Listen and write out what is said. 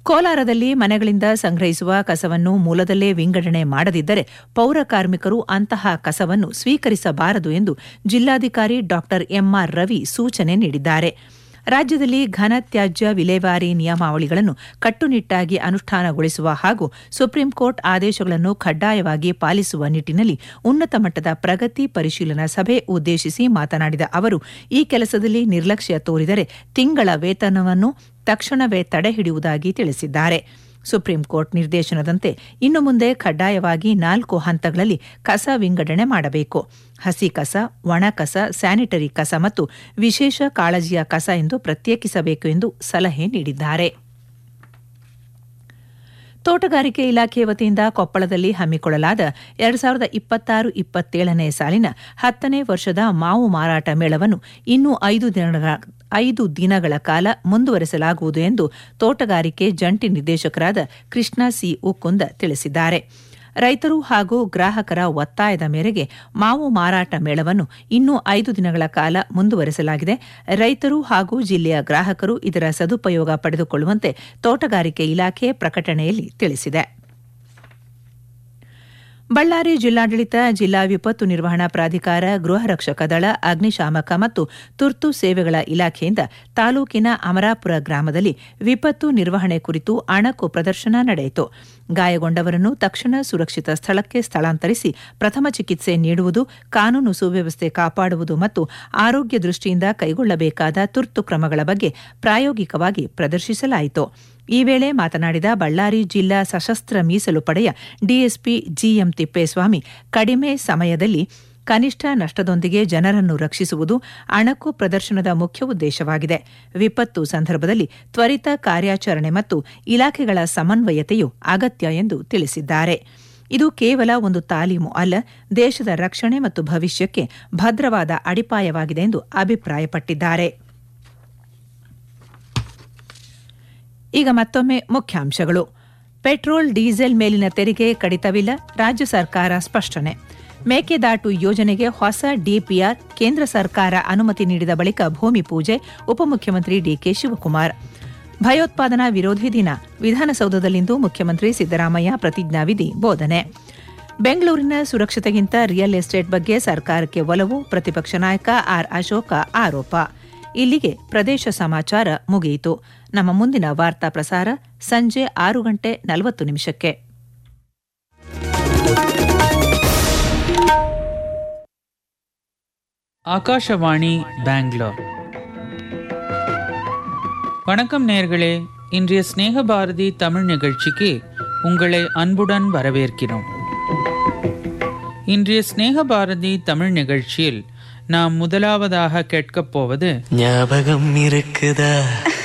ಕೋಲಾರದಲ್ಲಿ ಮನೆಗಳಿಂದ ಸಂಗ್ರಹಿಸುವ ಕಸವನ್ನು ಮೂಲದಲ್ಲೇ ವಿಂಗಡಣೆ ಮಾಡದಿದ್ದರೆ ಪೌರ ಕಾರ್ಮಿಕರು ಅಂತಹ ಕಸವನ್ನು ಸ್ವೀಕರಿಸಬಾರದು ಎಂದು ಜಿಲ್ಲಾಧಿಕಾರಿ ಡಾ ಎಂಆರ್ ರವಿ ಸೂಚನೆ ನೀಡಿದ್ದಾರೆ ರಾಜ್ಯದಲ್ಲಿ ಘನ ತ್ಯಾಜ್ಯ ವಿಲೇವಾರಿ ನಿಯಮಾವಳಿಗಳನ್ನು ಕಟ್ಟುನಿಟ್ಟಾಗಿ ಅನುಷ್ಠಾನಗೊಳಿಸುವ ಹಾಗೂ ಸುಪ್ರೀಂ ಕೋರ್ಟ್ ಆದೇಶಗಳನ್ನು ಕಡ್ಡಾಯವಾಗಿ ಪಾಲಿಸುವ ನಿಟ್ಟಿನಲ್ಲಿ ಉನ್ನತ ಮಟ್ಟದ ಪ್ರಗತಿ ಪರಿಶೀಲನಾ ಸಭೆ ಉದ್ದೇಶಿಸಿ ಮಾತನಾಡಿದ ಅವರು ಈ ಕೆಲಸದಲ್ಲಿ ನಿರ್ಲಕ್ಷ್ಯ ತೋರಿದರೆ ತಿಂಗಳ ವೇತನವನ್ನು ತಕ್ಷಣವೇ ತಡೆಹಿಡಿಯುವುದಾಗಿ ತಿಳಿಸಿದ್ದಾರೆ ಸುಪ್ರೀಂ ಕೋರ್ಟ್ ನಿರ್ದೇಶನದಂತೆ ಇನ್ನು ಮುಂದೆ ಕಡ್ಡಾಯವಾಗಿ ನಾಲ್ಕು ಹಂತಗಳಲ್ಲಿ ಕಸ ವಿಂಗಡಣೆ ಮಾಡಬೇಕು ಹಸಿ ಕಸ ಒಣ ಕಸ ಸ್ಯಾನಿಟರಿ ಕಸ ಮತ್ತು ವಿಶೇಷ ಕಾಳಜಿಯ ಕಸ ಎಂದು ಪ್ರತ್ಯೇಕಿಸಬೇಕು ಎಂದು ಸಲಹೆ ನೀಡಿದ್ದಾರೆ ತೋಟಗಾರಿಕೆ ಇಲಾಖೆ ವತಿಯಿಂದ ಕೊಪ್ಪಳದಲ್ಲಿ ಹಮ್ಮಿಕೊಳ್ಳಲಾದ ಎರಡು ಸಾವಿರದ ಇಪ್ಪತ್ತಾರು ಇಪ್ಪತ್ತೇಳನೇ ಸಾಲಿನ ಹತ್ತನೇ ವರ್ಷದ ಮಾವು ಮಾರಾಟ ಮೇಳವನ್ನು ಇನ್ನೂ ಐದು ದಿನಗಳ ಐದು ದಿನಗಳ ಕಾಲ ಮುಂದುವರೆಸಲಾಗುವುದು ಎಂದು ತೋಟಗಾರಿಕೆ ಜಂಟಿ ನಿರ್ದೇಶಕರಾದ ಕೃಷ್ಣ ಸಿ ಉಕ್ಕುಂದ ತಿಳಿಸಿದ್ದಾರೆ ರೈತರು ಹಾಗೂ ಗ್ರಾಹಕರ ಒತ್ತಾಯದ ಮೇರೆಗೆ ಮಾವು ಮಾರಾಟ ಮೇಳವನ್ನು ಇನ್ನೂ ಐದು ದಿನಗಳ ಕಾಲ ಮುಂದುವರೆಸಲಾಗಿದೆ ರೈತರು ಹಾಗೂ ಜಿಲ್ಲೆಯ ಗ್ರಾಹಕರು ಇದರ ಸದುಪಯೋಗ ಪಡೆದುಕೊಳ್ಳುವಂತೆ ತೋಟಗಾರಿಕೆ ಇಲಾಖೆ ಪ್ರಕಟಣೆಯಲ್ಲಿ ತಿಳಿಸಿದೆ ಬಳ್ಳಾರಿ ಜಿಲ್ಲಾಡಳಿತ ಜಿಲ್ಲಾ ವಿಪತ್ತು ನಿರ್ವಹಣಾ ಪ್ರಾಧಿಕಾರ ಗೃಹ ರಕ್ಷಕ ದಳ ಅಗ್ನಿಶಾಮಕ ಮತ್ತು ತುರ್ತು ಸೇವೆಗಳ ಇಲಾಖೆಯಿಂದ ತಾಲೂಕಿನ ಅಮರಾಪುರ ಗ್ರಾಮದಲ್ಲಿ ವಿಪತ್ತು ನಿರ್ವಹಣೆ ಕುರಿತು ಅಣಕು ಪ್ರದರ್ಶನ ನಡೆಯಿತು ಗಾಯಗೊಂಡವರನ್ನು ತಕ್ಷಣ ಸುರಕ್ಷಿತ ಸ್ಥಳಕ್ಕೆ ಸ್ಥಳಾಂತರಿಸಿ ಪ್ರಥಮ ಚಿಕಿತ್ಸೆ ನೀಡುವುದು ಕಾನೂನು ಸುವ್ಯವಸ್ಥೆ ಕಾಪಾಡುವುದು ಮತ್ತು ಆರೋಗ್ಯ ದೃಷ್ಟಿಯಿಂದ ಕೈಗೊಳ್ಳಬೇಕಾದ ತುರ್ತು ಕ್ರಮಗಳ ಬಗ್ಗೆ ಪ್ರಾಯೋಗಿಕವಾಗಿ ಪ್ರದರ್ಶಿಸಲಾಯಿತು ಈ ವೇಳೆ ಮಾತನಾಡಿದ ಬಳ್ಳಾರಿ ಜಿಲ್ಲಾ ಸಶಸ್ತ್ರ ಮೀಸಲು ಪಡೆಯ ಡಿಎಸ್ಪಿ ಜಿಎಂ ತಿಪ್ಪೇಸ್ವಾಮಿ ಕಡಿಮೆ ಸಮಯದಲ್ಲಿ ಕನಿಷ್ಠ ನಷ್ಟದೊಂದಿಗೆ ಜನರನ್ನು ರಕ್ಷಿಸುವುದು ಅಣಕು ಪ್ರದರ್ಶನದ ಮುಖ್ಯ ಉದ್ದೇಶವಾಗಿದೆ ವಿಪತ್ತು ಸಂದರ್ಭದಲ್ಲಿ ತ್ವರಿತ ಕಾರ್ಯಾಚರಣೆ ಮತ್ತು ಇಲಾಖೆಗಳ ಸಮನ್ವಯತೆಯು ಅಗತ್ಯ ಎಂದು ತಿಳಿಸಿದ್ದಾರೆ ಇದು ಕೇವಲ ಒಂದು ತಾಲೀಮು ಅಲ್ಲ ದೇಶದ ರಕ್ಷಣೆ ಮತ್ತು ಭವಿಷ್ಯಕ್ಕೆ ಭದ್ರವಾದ ಅಡಿಪಾಯವಾಗಿದೆ ಎಂದು ಅಭಿಪ್ರಾಯಪಟ್ಟಿದ್ದಾರೆ ಈಗ ಮತ್ತೊಮ್ಮೆ ಮುಖ್ಯಾಂಶಗಳು ಪೆಟ್ರೋಲ್ ಡೀಸೆಲ್ ಮೇಲಿನ ತೆರಿಗೆ ಕಡಿತವಿಲ್ಲ ರಾಜ್ಯ ಸರ್ಕಾರ ಸ್ಪಷ್ಟನೆ ಮೇಕೆದಾಟು ಯೋಜನೆಗೆ ಹೊಸ ಡಿಪಿಆರ್ ಕೇಂದ್ರ ಸರ್ಕಾರ ಅನುಮತಿ ನೀಡಿದ ಬಳಿಕ ಭೂಮಿ ಪೂಜೆ ಉಪಮುಖ್ಯಮಂತ್ರಿ ಡಿಕೆ ಶಿವಕುಮಾರ್ ಭಯೋತ್ಪಾದನಾ ವಿರೋಧಿ ದಿನ ವಿಧಾನಸೌಧದಲ್ಲಿಂದು ಮುಖ್ಯಮಂತ್ರಿ ಸಿದ್ದರಾಮಯ್ಯ ಪ್ರತಿಜ್ಞಾವಿಧಿ ಬೋಧನೆ ಬೆಂಗಳೂರಿನ ಸುರಕ್ಷತೆಗಿಂತ ರಿಯಲ್ ಎಸ್ಟೇಟ್ ಬಗ್ಗೆ ಸರ್ಕಾರಕ್ಕೆ ಒಲವು ಪ್ರತಿಪಕ್ಷ ನಾಯಕ ಆರ್ ಅಶೋಕ ಆರೋಪ ಇಲ್ಲಿಗೆ ಪ್ರದೇಶ ಸಮಾಚಾರ ಮುಗಿಯಿತು ನಮ್ಮ ಮುಂದಿನ ವಾರ್ತಾ ಪ್ರಸಾರ ಸಂಜೆ ಆರು ಗಂಟೆ ನಲವತ್ತು ನಿಮಿಷಕ್ಕೆ ஆகாஷவாணி பெங்களூர் வணக்கம் நேர்களே இன்றைய ஸ்நேக பாரதி தமிழ் நிகழ்ச்சிக்கு உங்களை அன்புடன் வரவேற்கிறோம் இன்றைய ஸ்நேக பாரதி தமிழ் நிகழ்ச்சியில் நாம் முதலாவதாக கேட்கப் போவது ஞாபகம் இருக்குதா